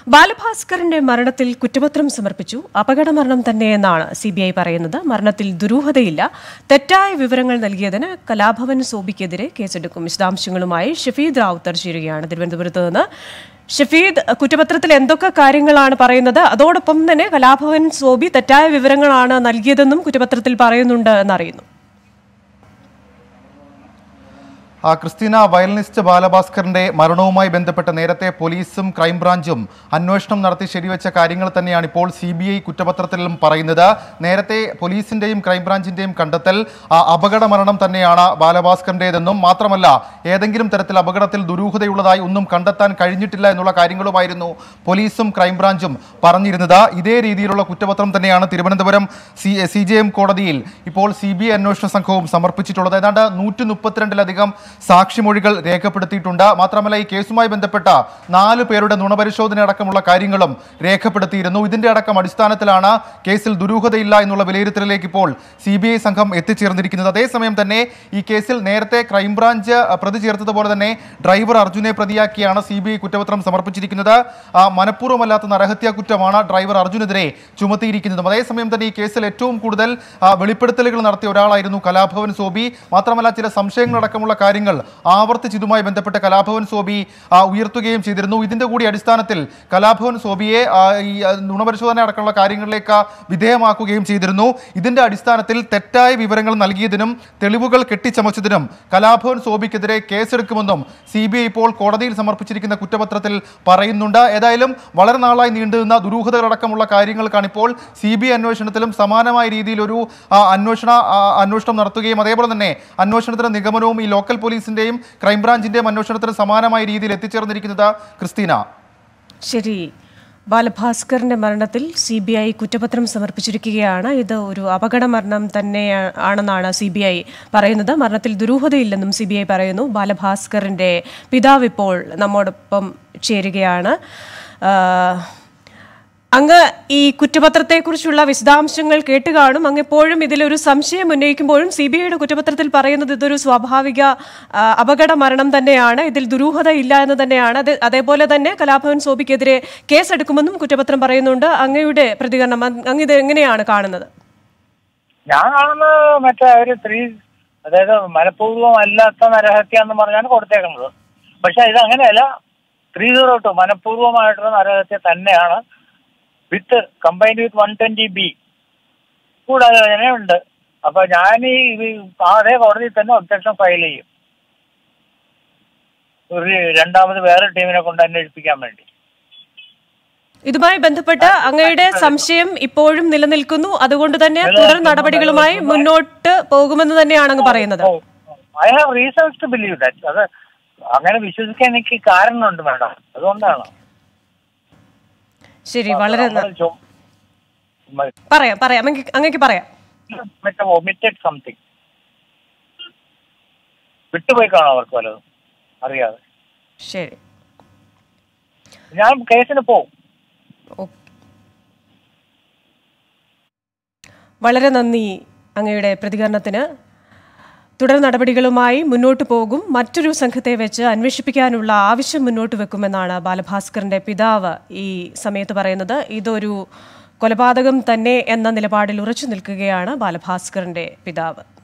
ബാലഭാസ്കറിന്റെ മരണത്തിൽ കുറ്റപത്രം സമർപ്പിച്ചു അപകട മരണം തന്നെയെന്നാണ് സി ബി ഐ പറയുന്നത് മരണത്തിൽ ദുരൂഹതയില്ല തെറ്റായ വിവരങ്ങൾ നൽകിയതിന് കലാഭവൻ സോബിക്കെതിരെ കേസെടുക്കും വിശദാംശങ്ങളുമായി ഷഫീദ് റാവുത്തർ ചേരുകയാണ് തിരുവനന്തപുരത്ത് നിന്ന് ഷഫീദ് കുറ്റപത്രത്തിൽ എന്തൊക്കെ കാര്യങ്ങളാണ് പറയുന്നത് അതോടൊപ്പം തന്നെ കലാഭവൻ സോബി തെറ്റായ വിവരങ്ങളാണ് നൽകിയതെന്നും കുറ്റപത്രത്തിൽ പറയുന്നുണ്ട് എന്നറിയുന്നു ആ ക്രിസ്റ്റീന വയലിനിസ്റ്റ് ബാലഭാസ്കറിന്റെ മരണവുമായി ബന്ധപ്പെട്ട് നേരത്തെ പോലീസും ക്രൈംബ്രാഞ്ചും അന്വേഷണം നടത്തി ശരിവെച്ച കാര്യങ്ങൾ തന്നെയാണ് ഇപ്പോൾ സി ബി ഐ കുറ്റപത്രത്തിലും പറയുന്നത് നേരത്തെ പോലീസിന്റെയും ക്രൈംബ്രാഞ്ചിന്റെയും കണ്ടെത്തൽ ആ, അപകട മരണം തന്നെയാണ് ബാലഭാസ്കറിന്റേതെന്നും മാത്രമല്ല ഏതെങ്കിലും തരത്തിൽ അപകടത്തിൽ ദുരൂഹതയുള്ളതായി ഒന്നും കണ്ടെത്താൻ കഴിഞ്ഞിട്ടില്ല എന്നുള്ള കാര്യങ്ങളുമായിരുന്നു പോലീസും ക്രൈംബ്രാഞ്ചും പറഞ്ഞിരുന്നത് ഇതേ രീതിയിലുള്ള കുറ്റപത്രം തന്നെയാണ് Thiruvananthapuram C C J M കോടതിയിൽ ഇപ്പോൾ സി ബി ഐ അന്വേഷണ സംഘവും സമർപ്പിച്ചിട്ടുള്ളത് ഏതാണ്ട് നൂറ്റി മുപ്പത്തിരണ്ടിലധികം സാക്ഷിമൊഴികൾ രേഖപ്പെടുത്തിയിട്ടുണ്ട് മാത്രമല്ല ഈ കേസുമായി ബന്ധപ്പെട്ട നാല് പേരുടെ നുണപരിശോധന അടക്കമുള്ള കാര്യങ്ങളും രേഖപ്പെടുത്തിയിരുന്നു ഇതിന്റെ അടക്കം അടിസ്ഥാനത്തിലാണ് കേസിൽ ദുരൂഹതയില്ല എന്നുള്ള വിലയിരുത്തലിലേക്ക് ഇപ്പോൾ സി ബി ഐ സംഘം എത്തിച്ചേർന്നിരിക്കുന്നത് അതേസമയം തന്നെ ഈ കേസിൽ നേരത്തെ ക്രൈംബ്രാഞ്ച് അഹ്, പ്രതി ചേർത്തതുപോലെ തന്നെ ഡ്രൈവർ അർജുനെ പ്രതിയാക്കിയാണ് സി ബി ഐ കുറ്റപത്രം സമർപ്പിച്ചിരിക്കുന്നത് ആ, മനഃപൂർവ്വമല്ലാത്ത നരഹത്യാ കുറ്റമാണ് ഡ്രൈവർ അർജുനെതിരെ ചുമത്തിയിരിക്കുന്നതും അതേസമയം തന്നെ ഈ കേസിൽ ഏറ്റവും കൂടുതൽ ആ, വെളിപ്പെടുത്തലുകൾ നടത്തിയ ഒരാളായിരുന്നു കലാഭവൻ സോബി മാത്രമല്ല ചില സംശയങ്ങളടക്കമുള്ള കാര്യങ്ങൾ ആവർത്തിച്ച് ഇതുമായി ബന്ധപ്പെട്ട് കലാഭവൻ സോബി ആ, ഉയർത്തുകയും ചെയ്തിരുന്നു ഇതിന്റെ കൂടി അടിസ്ഥാനത്തിൽ കലാഭവൻ സോബിയെ ആ, ഈ ആ, നുണപരിശോധന അടക്കമുള്ള കാര്യങ്ങളിലേക്ക് വിധേയമാക്കുകയും ചെയ്തിരുന്നു ഇതിന്റെ അടിസ്ഥാനത്തിൽ തെറ്റായ വിവരങ്ങൾ നൽകിയതിനും തെളിവുകൾ കെട്ടിച്ചമച്ചതിനും കലാഭവൻ സോബിക്കെതിരെ കേസെടുക്കുമെന്നും സി ബി ഐ ഇപ്പോൾ കോടതിയിൽ സമർപ്പിച്ചിരിക്കുന്ന കുറ്റപത്രത്തിൽ പറയുന്നുണ്ട് ഏതായാലും വളരെ നാളായി നീണ്ടുനിന്ന ദുരൂഹതകളടക്കമുള്ള കാര്യങ്ങൾക്കാണ് ഇപ്പോൾ സി ബി ഐ അന്വേഷണത്തിലും സമാനമായ രീതിയിൽ ഒരു ആ, അന്വേഷണ ആ, അന്വേഷണം നടത്തുകയും അതേപോലെ തന്നെ അന്വേഷണത്തിന് നിഗമനവും ഈ ലോക്കൽ പോലീസിന്റെയും ക്രൈംബ്രാഞ്ചിന്റെയും അന്വേഷണത്തിന് സമാനമായ രീതിയിൽ എത്തിച്ചേർന്നിരിക്കുന്നത് ക്രിസ്റ്റീന ശരി ബാലഭാസ്കറിന്റെ മരണത്തിൽ സി ബി ഐ കുറ്റപത്രം സമർപ്പിച്ചിരിക്കുകയാണ് ഇത് ഒരു അപകട മരണം തന്നെ ആണെന്നാണ് സി ബി ഐ പറയുന്നത് മരണത്തിൽ ദുരൂഹതയില്ലെന്നും സി ബി ഐ പറയുന്നു ബാലഭാസ്കറിന്റെ പിതാവ് ഇപ്പോൾ നമ്മോടൊപ്പം ചേരുകയാണ് ആ, അങ്ങ് ഈ കുറ്റപത്രത്തെക്കുറിച്ചുള്ള വിശദാംശങ്ങൾ കേട്ട് കാണും അങ്ങ് എപ്പോഴും ഇതിലൊരു സംശയം ഉന്നയിക്കുമ്പോഴും സി ബി ഐയുടെ കുറ്റപത്രത്തിൽ പറയുന്നത് ഇതൊരു സ്വാഭാവിക ആ, അപകട മരണം തന്നെയാണ് ഇതിൽ ദുരൂഹത ഇല്ല എന്ന് തന്നെയാണ് അത് അതേപോലെ തന്നെ കലാഭവൻ സോബിക്കെതിരെ കേസെടുക്കുമെന്നും കുറ്റപത്രം പറയുന്നുണ്ട് അങ്ങയുടെ പ്രതികരണം അങ് അങ്ങ് ഇത് എങ്ങനെയാണ് കാണുന്നത് ഞാൻ കാണുന്നത് മറ്റേ ഒരു ത്രീ അതായത് മനഃപൂർവ്വം അല്ലാത്ത നരഹത്യ എന്ന് പറഞ്ഞാണ് കൊടുത്തേക്കുന്നത് പക്ഷെ ഇത് അങ്ങനെയല്ല ത്രീ സീറോ ടു മനഃപൂർവ്വമായിട്ടുള്ള നരഹത്യ തന്നെയാണ് with combined with one twenty B കൂടാതെ തന്നെ ഉണ്ട് അപ്പൊ ഞാൻ ഈ ഇത് അതേ കോടതിയിൽ തന്നെ ഒബ്ജക്ഷൻ ഫയൽ ചെയ്യും ഒരു രണ്ടാമത് വേറെ ടീമിനെ കൊണ്ട് അന്വേഷിപ്പിക്കാൻ വേണ്ടി ഇതുമായി ബന്ധപ്പെട്ട് അങ്ങയുടെ സംശയം ഇപ്പോഴും നിലനിൽക്കുന്നു അതുകൊണ്ട് തന്നെ തുടർ നടപടികളുമായി മുന്നോട്ട് പോകുമെന്ന് തന്നെയാണ് അങ്ങ് പറയുന്നത് I have reasons to believe that അത് അങ്ങനെ വിശ്വസിക്കാൻ എനിക്ക് കാരണമുണ്ട് മേഡം അതുകൊണ്ടാണ് ശരി വളരെ ന- നമ്മൾ ചോ- മ- പറയാം പറയാം അങ്ങ് അങ്ങക്ക് പറയാം മറ്റേ ഒമിറ്റഡ് സംതിങ് വിട്ടുപോയി കാണാം അവർക്ക് വല്ലതും അറിയാതെ ശരി ഞാൻ കേസിന് പോവും ഓ- വളരെ നന്ദി അങ്ങയുടെ പ്രതികരണത്തിന് തുടർ നടപടികളുമായി മുന്നോട്ട് പോകും മറ്റൊരു സംഘത്തെ വെച്ച് അന്വേഷിപ്പിക്കാനുള്ള ആവശ്യം മുന്നോട്ട് വെക്കുമെന്നാണ് ബാലഭാസ്കറിന്റെ പിതാവ് ഈ സമയത്ത് പറയുന്നത് ഇതൊരു കൊലപാതകം തന്നെ എന്ന നിലപാടിൽ ഉറച്ചു നിൽക്കുകയാണ് ബാലഭാസ്കറിന്റെ പിതാവ്